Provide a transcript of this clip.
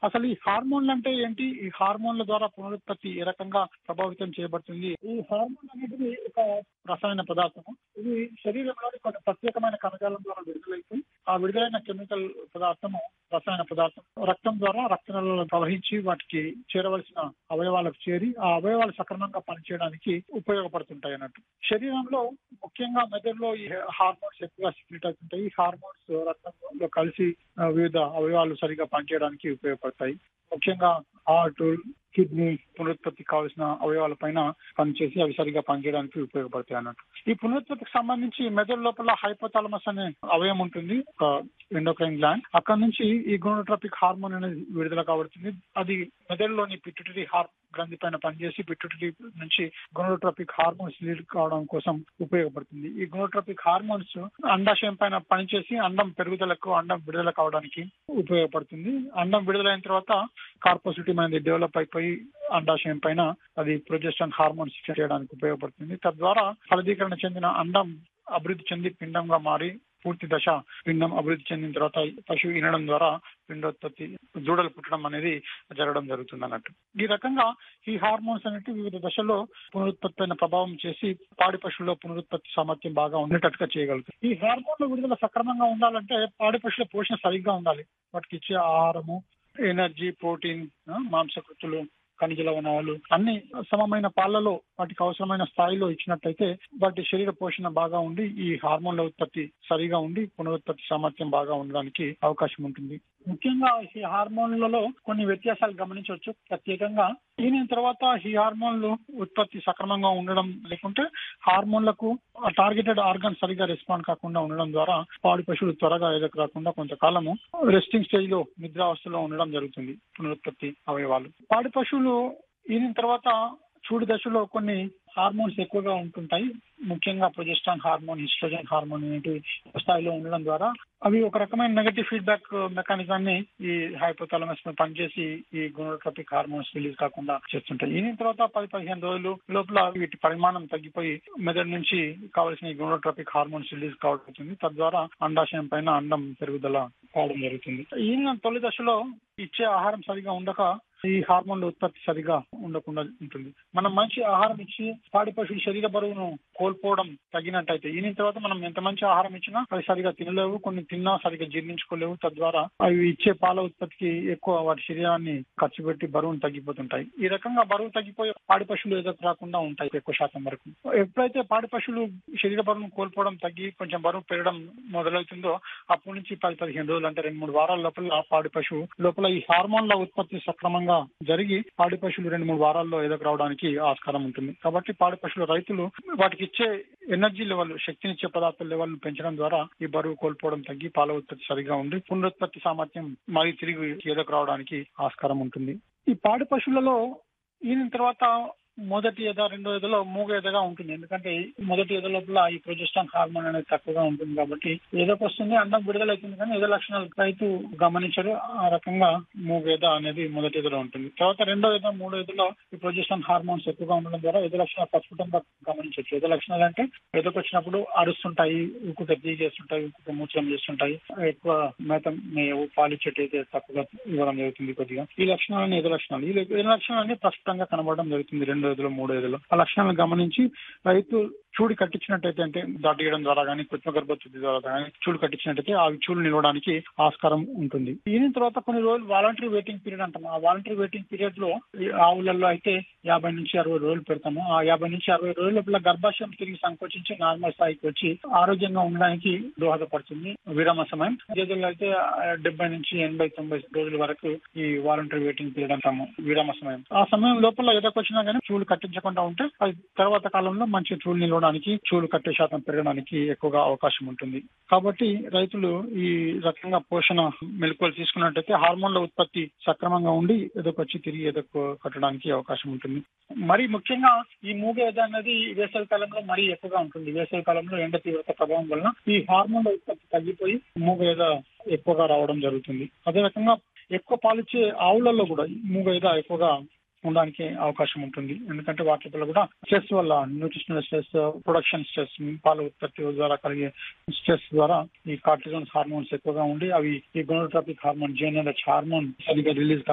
అసలు ఈ హార్మోన్లు అంటే ఏంటి ఈ హార్మోన్ల ద్వారా పునరుత్పత్తి ఏ రకంగా ప్రభావితం చేయబడుతుంది ఈ హార్మోన్ అనేది ఒక రసాయన పదార్థము ఇది శరీరంలోని కొన్ని ప్రత్యేకమైన కణజాలం ద్వారా విడుదలైతే ఆ విడుదలైన కెమికల్ పదార్థము రసాయన పదార్థం రక్తం ద్వారా రక్తనాళాలలో ప్రవహించి వాటికి చేరవలసిన అవయవాలకు చేరి ఆ అవయవాలు సక్రమంగా పనిచేయడానికి ఉపయోగపడుతుంటాయి అన్నట్టు శరీరంలో ముఖ్యంగా మెదడులో ఈ హార్మోన్స్ ఎక్కువగా సిక్రెట్ అవుతుంటాయి ఈ హార్మోన్స్ రక్తంలో కలిసి ఆ, వివిధ అవయవాలు సరిగా పనిచేయడానికి ఉపయోగపడతాయి ముఖ్యంగా హార్ట్ కిడ్నీ పునరుత్పత్తి కావాల్సిన అవయవాల పైన పనిచేసి అవి సరిగా పనిచేయడానికి ఉపయోగపడతాయి అన్నట్టు ఈ పునరుత్పత్తికి సంబంధించి మెదడు లోపల హైపోథాలమస్ అనే అవయం ఉంటుంది ఒక ఎండోక్రైన్ గ్లాండ్ అక్కడ నుంచి ఈ గోనోట్రాపిక్ హార్మోన్ అనేది విడుదల కాబడుతుంది అది మెదడులోని పిట్యూటరీ హార్ గ్రంథి పైన పనిచేసి పిట్యూటరీ నుంచి గోనోట్రాపిక్ హార్మోన్స్ రిలీజ్ కావడం కోసం ఉపయోగపడుతుంది ఈ గోనోట్రాపిక్ హార్మోన్స్ అండాశయం పైన పనిచేసి అండం పెరుగుదలకు అండం విడుదల కావడానికి ఉపయోగపడుతుంది అండం విడుదలైన తర్వాత కార్పోసిటీ అనేది డెవలప్ అయిపోయి అండాశయం పైన అది ప్రొజెస్ట్రాన్ హార్మోన్స్ చేయడానికి ఉపయోగపడుతుంది తద్వారా ఫలదీకరణ చెందిన అండం అభివృద్ధి చెంది పిండంగా మారి పూర్తి దశ పిండం అభివృద్ధి చెందిన తర్వాత పశువు ఇనడం ద్వారా పిండోత్పత్తి దూడలు పుట్టడం అనేది జరగడం జరుగుతుంది అన్నట్టు ఈ రకంగా ఈ హార్మోన్స్ అనేవి వివిధ దశల్లో పునరుత్పత్తి పైన ప్రభావం చేసి పాడి పశువుల్లో పునరుత్పత్తి సామర్థ్యం బాగా ఉండేటట్టుగా చేయగలుగుతుంది ఈ హార్మోన్ల విడుదల సక్రమంగా ఉండాలంటే పాడి పశువుల పోషణ సరిగ్గా ఉండాలి వాటికి ఇచ్చే ఆహారము ఎనర్జీ ప్రోటీన్ ఆ, మాంసకృతులు ఖనిజ లవణాలు అన్ని సమమైన పాలలో వాటికి అవసరమైన స్థాయిలో ఇచ్చినట్టయితే వాటి శరీర పోషణ బాగా ఉండి ఈ హార్మోన్ల ఉత్పత్తి సరిగా ఉండి పునరుత్పత్తి సామర్థ్యం బాగా ఉండడానికి అవకాశం ఉంటుంది ముఖ్యంగా ఈ హార్మోన్లలో కొన్ని వ్యత్యాసాలు గమనించవచ్చు ప్రత్యేకంగా ఈయన తర్వాత ఈ హార్మోన్లు ఉత్పత్తి సక్రమంగా ఉండడం లేకుంటే హార్మోన్లకు టార్గెటెడ్ ఆర్గన్ సరిగా రెస్పాండ్ కాకుండా ఉండడం ద్వారా పాడి పశువులు త్వరగా ఎదకు రాకుండా కొంతకాలము రెస్టింగ్ స్టేజ్ లో నిద్రావస్థలో ఉండడం జరుగుతుంది పునరుత్పత్తి అవయవాలు పాడి పశువులు ఈయన తర్వాత చూడు దశలో కొన్ని హార్మోన్స్ ఎక్కువగా ఉంటుంటాయి ముఖ్యంగా ప్రొజెస్ట్రాన్ హార్మోన్ హిస్ట్రోజన్ హార్మోన్ అనేటివి స్థాయిలో ఉండడం ద్వారా అవి ఒక రకమైన నెగటివ్ ఫీడ్బ్యాక్ మెకానిజాన్ని ఈ హైపోథాలమస్ మీద పనిచేసి ఈ గోనోట్రోపిక్ హార్మోన్స్ రిలీజ్ కాకుండా చేస్తుంటాయి ఈయన తర్వాత పది పదిహేను రోజులు లోపల వీటి పరిమాణం తగ్గిపోయి మెదడు నుంచి కావాల్సిన ఈ గోనోట్రోపిక్ హార్మోన్స్ రిలీజ్ కావడుతుంది తద్వారా అండాశయం పైన అండం పెరుగుదల కావడం జరుగుతుంది ఈయన తొలి దశలో ఇచ్చే ఆహారం సరిగా ఉండక ఈ హార్మోన్ల ఉత్పత్తి సరిగా ఉండకుండా ఉంటుంది మనం మంచి ఆహారం ఇచ్చి పాడి పశువుల శరీర బరువును కోల్పోవడం తగ్గినట్టయితే ఈయన తర్వాత మనం ఎంత మంచి ఆహారం ఇచ్చినా అవి సరిగా తినలేవు కొన్ని తిన్నా సరిగా జీర్ణించుకోలేవు తద్వారా అవి ఇచ్చే పాల ఉత్పత్తికి ఎక్కువ వాటి శరీరాన్ని ఖర్చు పెట్టి బరువును తగ్గిపోతుంటాయి ఈ రకంగా బరువు తగ్గిపోయే పాడి పశువులు ఎదురు రాకుండా ఉంటాయి ఎక్కువ శాతం వరకు ఎప్పుడైతే పాడి పశువులు శరీర బరువును కోల్పోవడం తగ్గి కొంచెం బరువు పెరగడం మొదలవుతుందో అప్పటి నుంచి పది పదిహేను రోజులు అంటే రెండు మూడు వారాల లోపల ఆ పాడి పశువు లోపల ఈ హార్మోన్ల ఉత్పత్తి సక్రమంగా జరిగి పాడి పశువులు రెండు మూడు వారాల్లో ఎదకు రావడానికి ఆస్కారం ఉంటుంది కాబట్టి పాడి పశువుల రైతులు వాటికి ఇచ్చే ఎనర్జీ లెవెల్ శక్తినిచ్చే పదార్థాల లెవెల్ పెంచడం ద్వారా ఈ బరువు కోల్పోవడం తగ్గి పాల ఉత్పత్తి సరిగా ఉండి పునరుత్పత్తి సామర్థ్యం మరీ తిరిగి ఎదకు రావడానికి ఆస్కారం ఉంటుంది ఈ పాడి పశువులలో ఈయన తర్వాత మొదటి ఎద రెండో ఎదలో మూగ ఎదగా ఉంటుంది ఎందుకంటే ఈ మొదటి ఎద లోపల ఈ ప్రొజెస్ట్రాన్ హార్మోన్ అనేది తక్కువగా ఉంటుంది కాబట్టి ఎదకు వస్తుంది అండం విడుదలవుతుంది కానీ ఎద లక్షణాలు రైతు గమనించరు ఆ రకంగా మూగ ఎద అనేది మొదటి ఎదలో ఉంటుంది తర్వాత రెండో ఎద మూడో ఎదలో ఈ ప్రొజెస్ట్రాన్ హార్మోన్స్ ఎక్కువగా ఉండడం ద్వారా ఎద లక్షణాలు ప్రస్ఫుటంగా గమనించవచ్చు ఎద లక్షణాలు అంటే ఎదకు వచ్చినప్పుడు అరుస్తుంటాయి ఉక్కుట తీ చేస్తుంటాయి ఉక్కుట మూత్రం చేస్తుంటాయి ఎక్కువ మేత మేయవు పాలిచ్చేటి అయితే తక్కువగా ఇవ్వడం జరుగుతుంది కొద్దిగా ఈ లక్షణాలన్నీ ఎద లక్షణాలు ఈ ఎద లక్షణాలన్నీ ప్రస్ఫుటంగా కనబడడం జరుగుతుంది రెండు ఎదులు మూడు ఎదులు ఆ లక్షణాలను గమనించి రైతు చూడు కట్టించినట్టయితే అంటే దాటియడం ద్వారా కానీ కృత్రిమ గర్భశుద్ధి ద్వారా కానీ చూడు కట్టించినట్టయితే ఆ చూడు నిలవడానికి ఆస్కారం ఉంటుంది ఈయన తర్వాత కొన్ని రోజులు వాలంటరీ వెయిటింగ్ పీరియడ్ అంటాం ఆ వాలంటరీ వెయిటింగ్ పీరియడ్ లో ఈ ఆవులలో అయితే యాభై నుంచి అరవై రోజులు పెడతాము ఆ యాభై నుంచి అరవై రోజుల లోపల గర్భాశయం తిరిగి సంకోచించి నార్మల్ స్థాయికి వచ్చి ఆరోగ్యంగా ఉండడానికి దోహదపడుతుంది విరామ సమయం గేదెల్లో అయితే డెబ్బై నుంచి ఎనభై తొంభై రోజుల వరకు ఈ వాలంటరీ వెయిటింగ్ పీరియడ్ అంటాము విరామ సమయం ఆ సమయం లోపల ఎదకొచ్చినా కానీ చూలు కట్టించకుండా ఉంటే అది తర్వాత కాలంలో మంచి చూలు నిలవడానికి చూలు కట్టే శాతం పెరగడానికి ఎక్కువగా అవకాశం ఉంటుంది కాబట్టి రైతులు ఈ రకంగా పోషణ మెలకువలు తీసుకున్నట్టయితే హార్మోన్ల ఉత్పత్తి సక్రమంగా ఉండి ఎదకొచ్చి తిరిగి ఎదకు కట్టడానికి అవకాశం ఉంటుంది మరి ముఖ్యంగా ఈ మూగ ఎద అనేది వేసవి కాలంలో మరీ ఎక్కువగా ఉంటుంది వేసవి కాలంలో ఎండ తీవ్రత ప్రభావం వలన ఈ హార్మోన్ల ఉత్పత్తి తగ్గిపోయి మూగ ఎద ఎక్కువగా రావడం జరుగుతుంది అదే రకంగా ఎక్కువ పాలిచ్చే ఆవులలో కూడా ఈ మూగ ఎద ఎక్కువగా ఉండడానికి అవకాశం ఉంటుంది ఎందుకంటే వాటిలో కూడా స్ట్రెస్ వల్ల న్యూట్రిషనల్ స్ట్రెస్ ప్రొడక్షన్ స్ట్రెస్ పాల ఉత్పత్తి ద్వారా కలిగే స్ట్రెస్ ద్వారా ఈ కార్టిజోన్స్ హార్మోన్స్ ఎక్కువగా ఉండి అవి ఈ గోనోట్రాపిక్ హార్మోన్ జేఎన్ఎల్హెచ్ హార్మోన్ సరిగా రిలీజ్